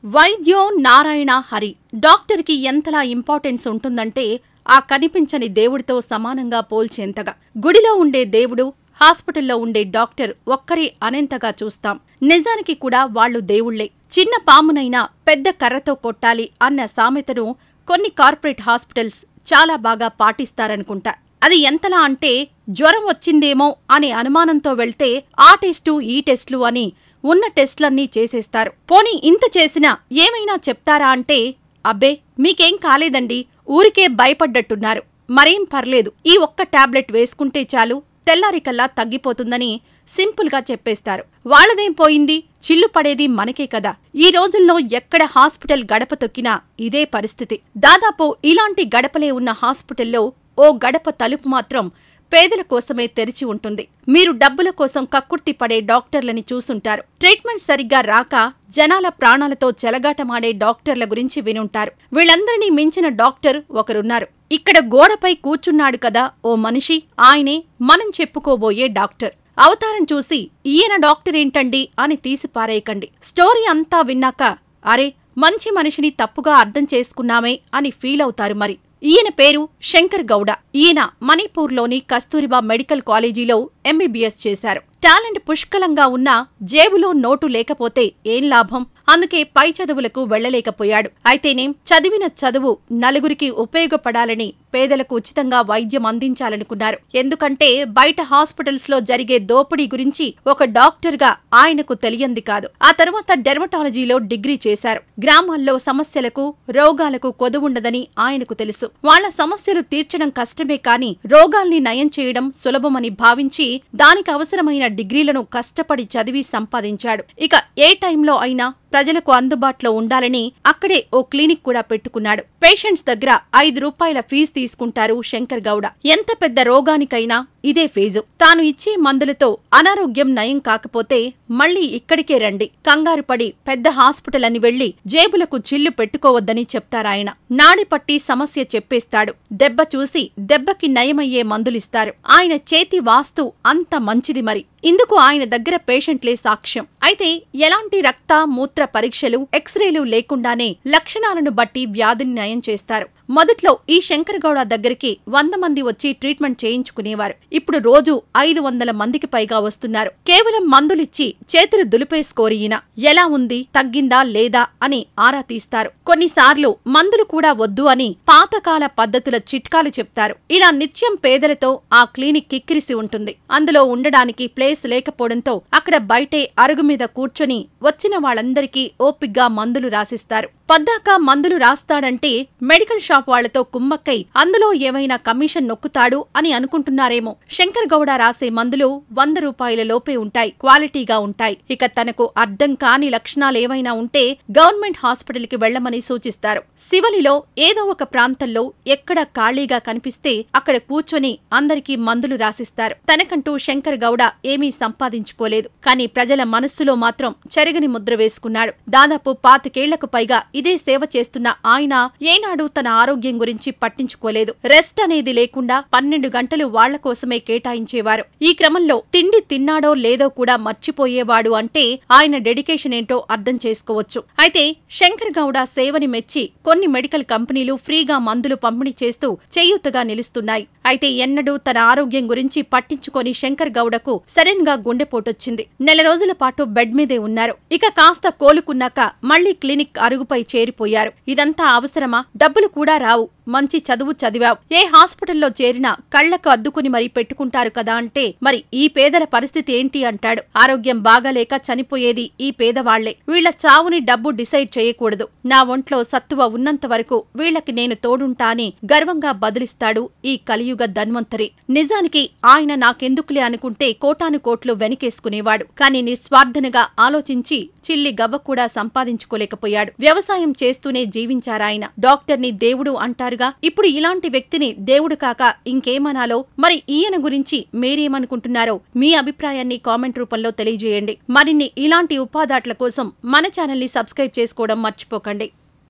వైద్యో నారాయణ హరి డాక్టర్కి ఎంతలా ఇంపార్టెన్స్ ఉంటుందంటే ఆ కనిపించని దేవుడితో సమానంగా పోల్చేంతగా గుడిలో ఉండే దేవుడు హాస్పిటల్లో ఉండే డాక్టర్ ఒక్కరే అనేంతగా చూస్తాం నిజానికి కూడా వాళ్ళు దేవుళ్లే చిన్న పామునైనా పెద్ద కర్రతో కొట్టాలి అన్న సామెతను కొన్ని కార్పొరేట్ హాస్పిటల్స్ చాలా బాగా పాటిస్తారనుకుంటా అది ఎంతలా అంటే జ్వరం వచ్చిందేమో అనే అనుమానంతో వెళ్తే ఆ టెస్టు ఈ టెస్టులు అని ఉన్న టెస్ట్లన్నీ చేసేస్తారు పోనీ ఇంత చేసినా ఏమైనా చెప్తారా అంటే అబ్బే మీకేం కాలేదండి ఊరికే భయపడ్డట్టున్నారు మరేం పర్లేదు ఈ ఒక్క టాబ్లెట్ వేసుకుంటే చాలు తెల్లారికల్లా తగ్గిపోతుందని సింపుల్గా చెప్పేస్తారు వాళ్ళదేం పోయింది చిల్లు పడేది మనకే కదా ఈ రోజుల్లో ఎక్కడ హాస్పిటల్ గడప తొక్కినా ఇదే పరిస్థితి దాదాపు ఇలాంటి గడపలే ఉన్న హాస్పిటల్లో ఓ గడప తలుపు మాత్రం పేదల కోసమే తెరిచి ఉంటుంది మీరు డబ్బుల కోసం కక్కుర్తి పడే డాక్టర్లని చూసుంటారు ట్రీట్మెంట్ సరిగ్గా రాక జనాల ప్రాణాలతో చెలగాటమాడే డాక్టర్ల గురించి వినుంటారు వీళ్ళందరినీ మించిన డాక్టర్ ఒకరున్నారు ఇక్కడ గోడపై కూర్చున్నాడు కదా ఓ మనిషి ఆయనే మనం చెప్పుకోబోయే డాక్టర్ అవతారం చూసి ఈయన డాక్టర్ ఏంటండి అని తీసి పారేయకండి స్టోరీ అంతా విన్నాక అరే మంచి మనిషిని తప్పుగా అర్థం చేసుకున్నామే అని ఫీల్ అవుతారు మరి ఈయన పేరు శంకర్ గౌడ ఈయన మణిపూర్లోని కస్తూరిబా మెడికల్ కాలేజీలో ఎంబీబీఎస్ చేశారు టాలెంట్ పుష్కలంగా ఉన్నా జేబులో నోటు లేకపోతే ఏం లాభం అందుకే పై చదువులకు వెళ్లలేకపోయాడు అయితేనేం చదివిన చదువు నలుగురికి ఉపయోగపడాలని పేదలకు ఉచితంగా వైద్యం అందించాలనుకున్నారు ఎందుకంటే బయట హాస్పిటల్స్ లో జరిగే దోపిడీ గురించి ఒక డాక్టర్ గా ఆయనకు తెలియంది కాదు ఆ తరువాత డెర్మటాలజీలో డిగ్రీ చేశారు గ్రామాల్లో సమస్యలకు రోగాలకు కొదువుండదని ఆయనకు తెలుసు వాళ్ల సమస్యలు తీర్చడం కష్టమే కాని రోగాల్ని నయం చేయడం సులభమని భావించి దానికి అవసరమైన డిగ్రీలను కష్టపడి చదివి సంపాదించాడు ఇక ఏ టైంలో అయినా ప్రజలకు అందుబాటులో ఉండాలని అక్కడే ఓ క్లినిక్ కూడా పెట్టుకున్నాడు పేషెంట్స్ దగ్గర ఐదు రూపాయల ఫీజు తీసుకుంటారు శంకర్ గౌడ ఎంత పెద్ద రోగానికైనా ఇదే ఫీజు తాను ఇచ్చే మందులతో అనారోగ్యం నయం కాకపోతే మళ్ళీ ఇక్కడికే రండి కంగారు పడి పెద్ద హాస్పిటల్ అని వెళ్లి జేబులకు చిల్లు పెట్టుకోవద్దని చెప్తారాయన నాడిపట్టి సమస్య చెప్పేస్తాడు దెబ్బ చూసి దెబ్బకి నయమయ్యే మందులిస్తారు ఆయన చేతి వాస్తు అంత మంచిది మరి ఇందుకు ఆయన దగ్గర పేషెంట్లే సాక్ష్యం అయితే ఎలాంటి రక్త మూత్ర పరీక్షలు ఎక్స్రేలు లేకుండానే లక్షణాలను బట్టి వ్యాధిని నయం చేస్తారు మొదట్లో ఈ శంకరగౌడ దగ్గరికి వంద మంది వచ్చి ట్రీట్మెంట్ చేయించుకునేవారు ఇప్పుడు రోజు ఐదు వందల మందికి పైగా వస్తున్నారు కేవలం మందులిచ్చి చేతులు దులిపేసుకోరు ఈయన ఎలా ఉంది తగ్గిందా లేదా అని ఆరా తీస్తారు కొన్నిసార్లు మందులు కూడా వద్దు అని పాతకాల పద్ధతుల చిట్కాలు చెప్తారు ఇలా నిత్యం పేదలతో ఆ క్లినిక్ కిక్కిరిసి ఉంటుంది అందులో ఉండడానికి ప్లేస్ లేకపోవడంతో అక్కడ బయటే అరుగు మీద కూర్చొని వచ్చిన వాళ్ళందరికీ ఓపిగ్గా మందులు రాసిస్తారు పద్దాక మందులు రాస్తాడంటే మెడికల్ షాప్ వాళ్లతో కుమ్మక్కై అందులో ఏమైనా కమిషన్ నొక్కుతాడు అని అనుకుంటున్నారేమో శంకర్ గౌడ రాసే మందులు వంద రూపాయల లోపే ఉంటాయి క్వాలిటీగా ఉంటాయి ఇక తనకు అర్థం కాని లక్షణాలేవైనా ఉంటే గవర్నమెంట్ హాస్పిటల్ కి వెళ్లమని సూచిస్తారు శివలిలో ఏదో ఒక ప్రాంతంలో ఎక్కడ ఖాళీగా కనిపిస్తే అక్కడ కూర్చొని అందరికీ మందులు రాసిస్తారు తనకంటూ శంకర్ గౌడ ఏమీ సంపాదించుకోలేదు కానీ ప్రజల మనస్సులో మాత్రం చెరగని ముద్ర వేసుకున్నాడు దాదాపు పాతికేళ్లకు పైగా ఇదే సేవ చేస్తున్న ఆయన ఏనాడు తన ఆరోగ్యం గురించి పట్టించుకోలేదు రెస్ట్ అనేది లేకుండా పన్నెండు గంటలు వాళ్ల కోసమే కేటాయించేవారు ఈ క్రమంలో తిండి తిన్నాడో లేదో కూడా మర్చిపోయేవాడు అంటే ఆయన డెడికేషన్ ఏంటో అర్థం చేసుకోవచ్చు అయితే శంకర్ గౌడ సేవని మెచ్చి కొన్ని మెడికల్ కంపెనీలు ఫ్రీగా మందులు పంపిణీ చేస్తూ చేయూతగా నిలుస్తున్నాయి అయితే ఎన్నడూ తన ఆరోగ్యం గురించి పట్టించుకొని శంకర్ గౌడకు సడన్ గా గుండెపోటొచ్చింది నెల రోజుల పాటు బెడ్ మీదే ఉన్నారు ఇక కాస్త కోలుకున్నాక మళ్లీ క్లినిక్ అరుగుపై చేరిపోయారు ఇదంతా అవసరమా డబ్బులు కూడా రావు మంచి చదువు చదివావు ఏ హాస్పిటల్లో చేరినా కళ్లకు అద్దుకుని మరీ పెట్టుకుంటారు కదా అంటే మరి ఈ పేదల పరిస్థితి ఏంటి అంటాడు ఆరోగ్యం బాగాలేక చనిపోయేది ఈ పేదవాళ్లే వీళ్ల చావుని డబ్బు డిసైడ్ చేయకూడదు నా ఒంట్లో సత్తువ ఉన్నంత వరకు వీళ్లకి నేను తోడుంటా అని గర్వంగా బదిలిస్తాడు ఈ కలియుగ ధన్వంతరి నిజానికి ఆయన నాకెందుకులే అనుకుంటే కోటాను కోట్లు వెనకేసుకునేవాడు కాని నిస్వార్థనగా ఆలోచించి చిల్లి గవ్వ కూడా సంపాదించుకోలేకపోయాడు వ్యవసాయం చేస్తూనే జీవించారాయన డాక్టర్ని దేవుడు అంటారుగా ఇప్పుడు ఇలాంటి వ్యక్తిని దేవుడు కాక ఇంకేమనాలో మరి ఈయన గురించి మీరేమనుకుంటున్నారో మీ అభిప్రాయాన్ని కామెంట్ రూపంలో తెలియజేయండి మరిన్ని ఇలాంటి ఉపాదాట్ల కోసం మన ఛానల్ని సబ్స్క్రైబ్ చేసుకోవడం మర్చిపోకండి